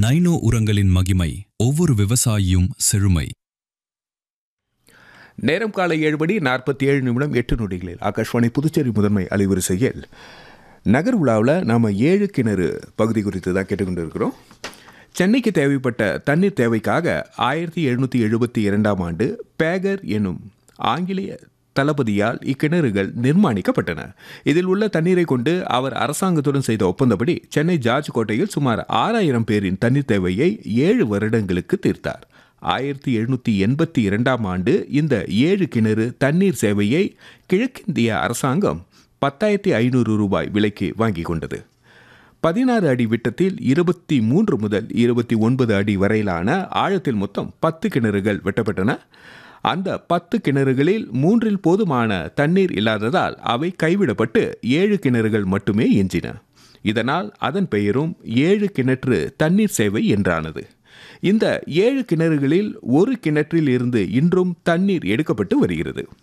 nano உரங்களின் மகிமை ஒவ்வொரு விவசாயியும் செழுமை நேரம் காலை ஏழு மணி நாற்பத்தி ஏழு நிமிடம் எட்டு நொடிகளில் ஆகாஷ்வாணி புதுச்சேரி முதன்மை அலைவரிசையில் நகர் உலாவில் நாம் ஏழு கிணறு பகுதி குறித்து தான் கேட்டுக்கொண்டு இருக்கிறோம் சென்னைக்கு தேவைப்பட்ட தண்ணீர் தேவைக்காக ஆயிரத்தி எழுநூற்றி எழுபத்தி இரண்டாம் ஆண்டு பேகர் எனும் ஆங்கிலேய தளபதியால் இக்கிணறுகள் நிர்மாணிக்கப்பட்டன இதில் உள்ள தண்ணீரை கொண்டு அவர் அரசாங்கத்துடன் செய்த ஒப்பந்தப்படி சென்னை ஜார்ஜ் கோட்டையில் சுமார் ஆறாயிரம் பேரின் தண்ணீர் தேவையை ஏழு வருடங்களுக்கு தீர்த்தார் ஆயிரத்தி எழுநூற்றி எண்பத்தி இரண்டாம் ஆண்டு இந்த ஏழு கிணறு தண்ணீர் சேவையை கிழக்கிந்திய அரசாங்கம் பத்தாயிரத்தி ஐநூறு ரூபாய் விலைக்கு வாங்கி கொண்டது பதினாறு அடி விட்டத்தில் இருபத்தி மூன்று முதல் இருபத்தி ஒன்பது அடி வரையிலான ஆழத்தில் மொத்தம் பத்து கிணறுகள் வெட்டப்பட்டன அந்த பத்து கிணறுகளில் மூன்றில் போதுமான தண்ணீர் இல்லாததால் அவை கைவிடப்பட்டு ஏழு கிணறுகள் மட்டுமே எஞ்சின இதனால் அதன் பெயரும் ஏழு கிணற்று தண்ணீர் சேவை என்றானது இந்த ஏழு கிணறுகளில் ஒரு கிணற்றில் இருந்து இன்றும் தண்ணீர் எடுக்கப்பட்டு வருகிறது